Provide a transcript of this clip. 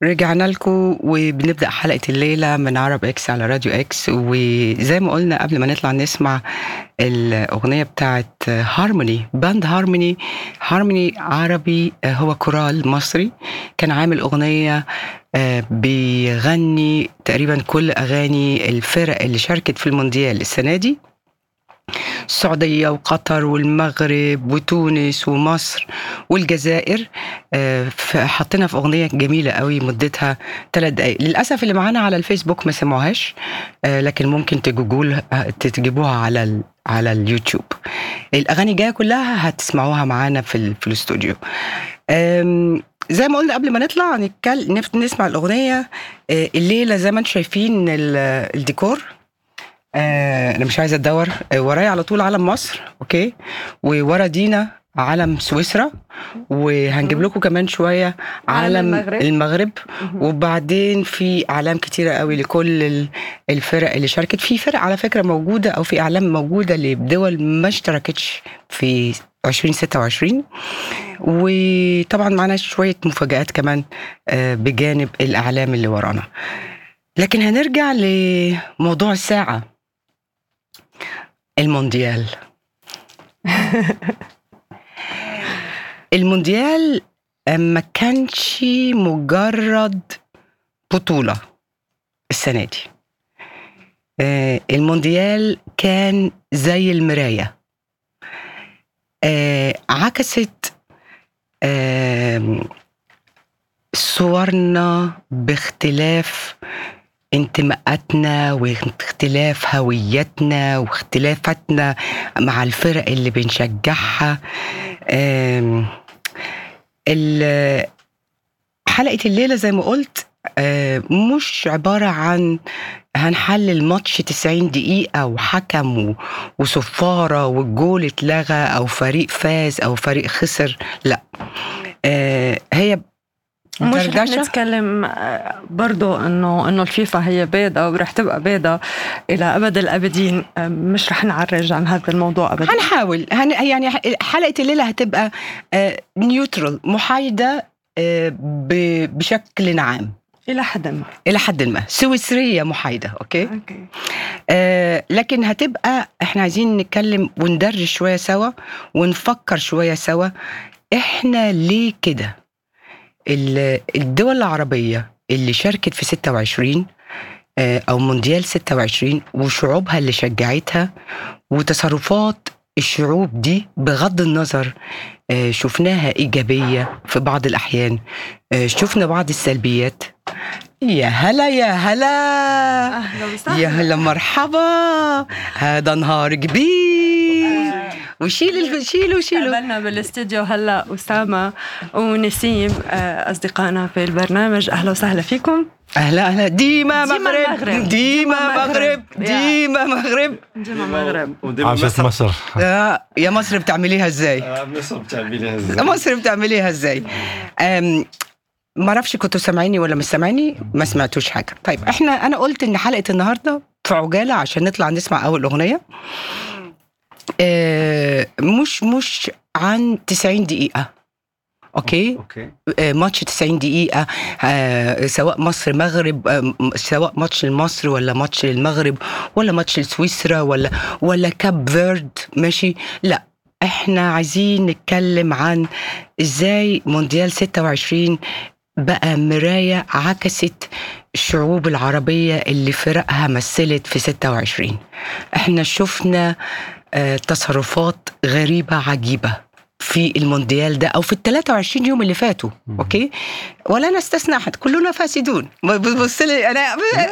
رجعنا لكم وبنبدأ حلقة الليلة من عرب اكس على راديو اكس وزي ما قلنا قبل ما نطلع نسمع الأغنية بتاعت هارموني باند هارموني هارموني عربي هو كورال مصري كان عامل أغنية آه، بيغني تقريبا كل أغاني الفرق اللي شاركت في المونديال السنة دي السعودية وقطر والمغرب وتونس ومصر والجزائر آه، ف- حطينا في أغنية جميلة قوي مدتها ثلاث دقايق للأسف اللي معانا على الفيسبوك ما سمعوهاش آه، لكن ممكن تجوجول تجيبوها على ال على اليوتيوب الأغاني جاية كلها هتسمعوها معانا في, ال- في الاستوديو آم، زي ما قلنا قبل ما نطلع نتكلم نف- نسمع الأغنية آه، الليلة زي ما انتم شايفين ال- الديكور آه انا مش عايزه ادور آه ورايا على طول علم مصر اوكي وورا دينا علم سويسرا وهنجيب لكم كمان شويه علم علم المغرب. المغرب وبعدين في اعلام كتيره قوي لكل ال- الفرق اللي شاركت في فرق على فكره موجوده او في اعلام موجوده لدول ما اشتركتش في 2026 وطبعا معانا شويه مفاجآت كمان آه، بجانب الاعلام اللي ورانا لكن هنرجع لموضوع الساعه المونديال المونديال ما كانش مجرد بطولة السنة دي آه، المونديال كان زي المراية آه، عكست آم، صورنا باختلاف انتماءاتنا واختلاف هويتنا واختلافاتنا مع الفرق اللي بنشجعها آم، ال- حلقة الليلة زي ما قلت آه، مش عبارة عن هنحلل ماتش 90 دقيقة وحكم و- وصفارة والجول اتلغى أو فريق فاز أو فريق خسر لا آه، هي مش رح دردشة نتكلم آه، برضو انه انه الفيفا هي بيضة ورح تبقى بيضة الى ابد الابدين آه، مش رح نعرج عن هذا الموضوع ابدا هنحاول هن يعني حلقه الليله هتبقى نيوترال محايده آه، ب- بشكل عام الى حد ما الى حد ما سويسريه محايده اوكي اوكي آه لكن هتبقى احنا عايزين نتكلم وندرج شويه سوا ونفكر شويه سوا احنا ليه كده ال- الدول العربيه اللي شاركت في 26 آه، او مونديال 26 وشعوبها اللي شجعتها وتصرفات الشعوب دي بغض النظر آه، شفناها ايجابيه في بعض الاحيان آه، شفنا بعض السلبيات يا هلا يا هلا اهلا يا وسهلا هلا مرحبا هذا نهار كبير وشيل الف- شيلوا شيلوا قابلنا بالاستديو هلا اسامه ونسيم آه، اصدقائنا في البرنامج اهلا وسهلا فيكم اهلا اهلا ديما ديما مغرب المغرب. ديما ديما مغرب المغرب. ديما مغرب جمع المغرب وديما عاشت مصر مصر آه، يا مصر بتعمليها ازاي آه، مصر بتعمليها ازاي؟ مصر بتعمليها ازاي أم، ما اعرفش كنتوا سامعيني ولا مش سامعيني ما سمعتوش حاجه طيب احنا انا قلت ان حلقه النهارده في عجاله عشان نطلع نسمع اول اغنيه آه، مش مش عن 90 دقيقه اوكي اوكي آه، ماتش 90 دقيقة آه، سواء مصر مغرب آه، م- سواء ماتش لمصر ولا ماتش للمغرب ولا ماتش لسويسرا ولا ولا كاب فيرد ماشي لا احنا عايزين نتكلم عن ازاي مونديال 26 بقى مراية عكست الشعوب العربية اللي فرقها مثلت في 26 احنا شفنا آه، تصرفات غريبة عجيبة في المونديال ده او في ال 23 يوم اللي فاتوا اوكي ولا نستثنى احد كلنا فاسدون بص لي انا